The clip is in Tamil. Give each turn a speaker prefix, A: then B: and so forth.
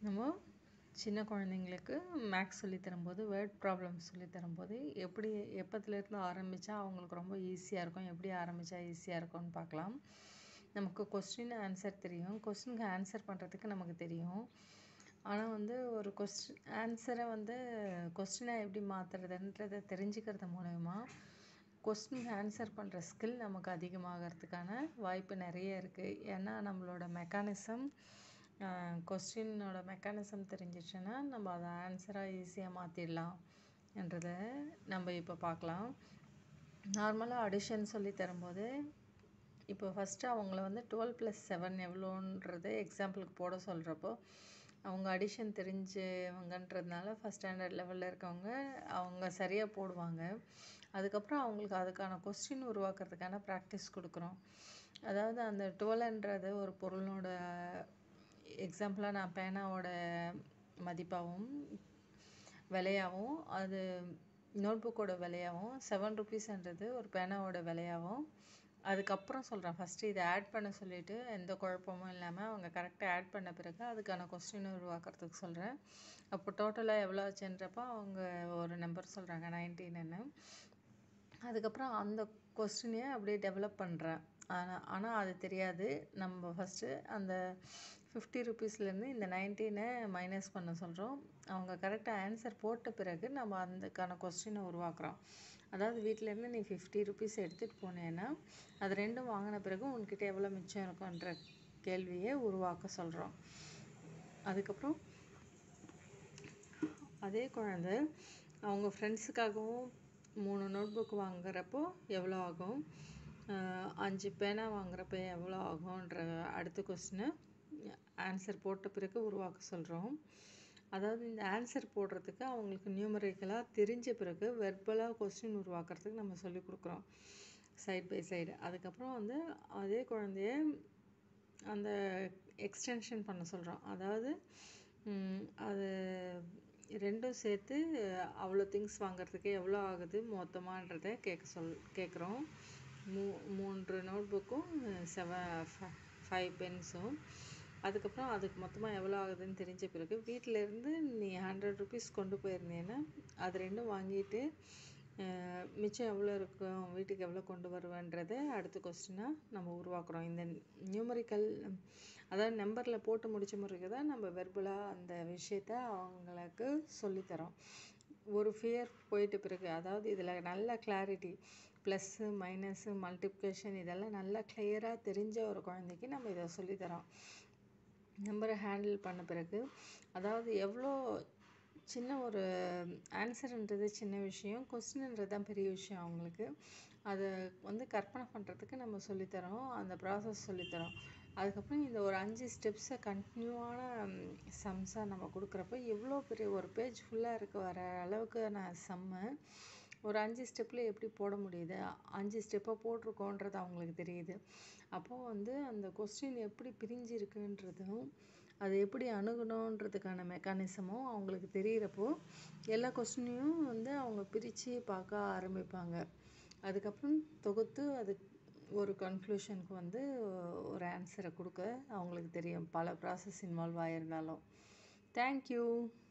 A: நம்ம சின்ன குழந்தைங்களுக்கு மேக்ஸ் சொல்லி தரும்போது வேர்ட் ப்ராப்ளம் சொல்லி தரும்போது எப்படி எப்பத்துலேருந்து ஆரம்பித்தா அவங்களுக்கு ரொம்ப ஈஸியாக இருக்கும் எப்படி ஆரம்பித்தா ஈஸியாக இருக்கும்னு பார்க்கலாம் நமக்கு கொஸ்டின் ஆன்சர் தெரியும் கொஸ்டினுக்கு ஆன்சர் பண்ணுறதுக்கு நமக்கு தெரியும் ஆனால் வந்து ஒரு கொஸ்டின் ஆன்சரை வந்து கொஸ்டினாக எப்படி மாற்றுறதுன்றதை தெரிஞ்சுக்கிறது மூலயமா கொஸ்டினுக்கு ஆன்சர் பண்ணுற ஸ்கில் நமக்கு அதிகமாகிறதுக்கான வாய்ப்பு நிறைய இருக்குது ஏன்னா நம்மளோட மெக்கானிசம் கொஸ்டினோட மெக்கானிசம் தெரிஞ்சிச்சுன்னா நம்ம அதை ஆன்சராக ஈஸியாக மாற்றிடலாம் என்றதை நம்ம இப்போ பார்க்கலாம் நார்மலாக அடிஷன் சொல்லி தரும்போது இப்போ ஃபஸ்ட்டு அவங்கள வந்து டுவெல் ப்ளஸ் செவன் எவ்வளோன்றது எக்ஸாம்பிளுக்கு போட சொல்கிறப்போ அவங்க அடிஷன் தெரிஞ்சவங்கன்றதுனால ஃபஸ்ட் ஸ்டாண்டர்ட் லெவலில் இருக்கவங்க அவங்க சரியாக போடுவாங்க அதுக்கப்புறம் அவங்களுக்கு அதுக்கான கொஸ்டின் உருவாக்குறதுக்கான ப்ராக்டிஸ் கொடுக்குறோம் அதாவது அந்த டுவெல்ன்றது ஒரு பொருளோட எக்ஸாம்பிளாக நான் பேனாவோட மதிப்பாகவும் விலையாகவும் அது நோட்புக்கோட விலையாகவும் செவன் ருபீஸ்ன்றது ஒரு பேனாவோட விலையாகவும் அதுக்கப்புறம் சொல்கிறேன் ஃபஸ்ட்டு இதை ஆட் பண்ண சொல்லிவிட்டு எந்த குழப்பமும் இல்லாமல் அவங்க கரெக்டாக ஆட் பண்ண பிறகு அதுக்கான கொஸ்டின் உருவாக்குறதுக்கு சொல்கிறேன் அப்போ டோட்டலாக எவ்வளோ ஆச்சுன்றப்போ அவங்க ஒரு நம்பர் சொல்கிறாங்க நைன்டீன்னு அதுக்கப்புறம் அந்த கொஸ்டினையே அப்படியே டெவலப் பண்ணுறேன் ஆனால் ஆனால் அது தெரியாது நம்ம ஃபஸ்ட்டு அந்த ஃபிஃப்டி ருபீஸ்லேருந்து இந்த நைன்டீனை மைனஸ் பண்ண சொல்கிறோம் அவங்க கரெக்டாக ஆன்சர் போட்ட பிறகு நம்ம அதுக்கான கொஸ்டினை உருவாக்குறோம் அதாவது வீட்டிலேருந்து நீ ஃபிஃப்டி ருபீஸ் எடுத்துகிட்டு போனேன்னா அது ரெண்டும் வாங்கின பிறகு உன்கிட்ட எவ்வளோ மிச்சம் இருக்குன்ற கேள்வியை உருவாக்க சொல்கிறோம் அதுக்கப்புறம் அதே குழந்தை அவங்க ஃப்ரெண்ட்ஸுக்காகவும் மூணு நோட் புக் வாங்குறப்போ எவ்வளோ ஆகும் அஞ்சு பேனா வாங்குறப்ப எவ்வளோ ஆகும்ன்ற அடுத்த கொஸ்டினை ஆன்சர் போட்ட பிறகு உருவாக்க சொல்கிறோம் அதாவது இந்த ஆன்சர் போடுறதுக்கு அவங்களுக்கு நியூமரிக்கலாக தெரிஞ்ச பிறகு வெர்பலாக கொஸ்டின் உருவாக்குறதுக்கு நம்ம சொல்லி கொடுக்குறோம் சைட் பை சைடு அதுக்கப்புறம் வந்து அதே குழந்தைய அந்த எக்ஸ்டென்ஷன் பண்ண சொல்கிறோம் அதாவது அது ரெண்டும் சேர்த்து அவ்வளோ திங்ஸ் வாங்குறதுக்கு எவ்வளோ ஆகுது மொத்தமான்றதை கேட்க சொல் கேட்குறோம் மூ மூன்று நோட் புக்கும் செவன் ஃபைவ் பென்ஸும் அதுக்கப்புறம் அதுக்கு மொத்தமாக எவ்வளோ ஆகுதுன்னு தெரிஞ்ச பிறகு வீட்டிலேருந்து நீ ஹண்ட்ரட் ருபீஸ் கொண்டு போயிருந்தேன்னா அது ரெண்டும் வாங்கிட்டு மிச்சம் எவ்வளோ இருக்கும் வீட்டுக்கு எவ்வளோ கொண்டு வருவேன்றதை அடுத்த கொஸ்டினாக நம்ம உருவாக்குறோம் இந்த நியூமரிக்கல் அதாவது நம்பரில் போட்டு முடிச்ச முறைக்கு தான் நம்ம வெர்பலாக அந்த விஷயத்த அவங்களுக்கு சொல்லித்தரோம் ஒரு ஃபியர் போயிட்ட பிறகு அதாவது இதில் நல்ல கிளாரிட்டி ப்ளஸ்ஸு மைனஸு மல்டிப்ளிகேஷன் இதெல்லாம் நல்லா கிளியராக தெரிஞ்ச ஒரு குழந்தைக்கு நம்ம இதை சொல்லித்தரோம் நம்பரை ஹேண்டில் பண்ண பிறகு அதாவது எவ்வளோ சின்ன ஒரு ஆன்சர்ன்றது சின்ன விஷயம் கொஸ்டின்ன்றது தான் பெரிய விஷயம் அவங்களுக்கு அதை வந்து கற்பனை பண்ணுறதுக்கு நம்ம சொல்லித்தரோம் அந்த ப்ராசஸ் சொல்லித்தரோம் அதுக்கப்புறம் இந்த ஒரு அஞ்சு ஸ்டெப்ஸை கண்டினியூவான சம்ஸாக நம்ம கொடுக்குறப்ப எவ்வளோ பெரிய ஒரு பேஜ் ஃபுல்லாக இருக்க வர அளவுக்கு நான் செம்ம ஒரு அஞ்சு ஸ்டெப்பில் எப்படி போட முடியுது அஞ்சு ஸ்டெப்பாக போட்டிருக்கோன்றது அவங்களுக்கு தெரியுது அப்போது வந்து அந்த கொஸ்டின் எப்படி பிரிஞ்சிருக்குன்றதும் அது எப்படி அணுகணுன்றதுக்கான மெக்கானிசமும் அவங்களுக்கு தெரிகிறப்போ எல்லா கொஸ்டினையும் வந்து அவங்க பிரித்து பார்க்க ஆரம்பிப்பாங்க அதுக்கப்புறம் தொகுத்து அது ஒரு கன்க்ளூஷனுக்கு வந்து ஒரு ஆன்சரை கொடுக்க அவங்களுக்கு தெரியும் பல ப்ராசஸ் இன்வால்வ் ஆகியிருந்தாலும் தேங்க்யூ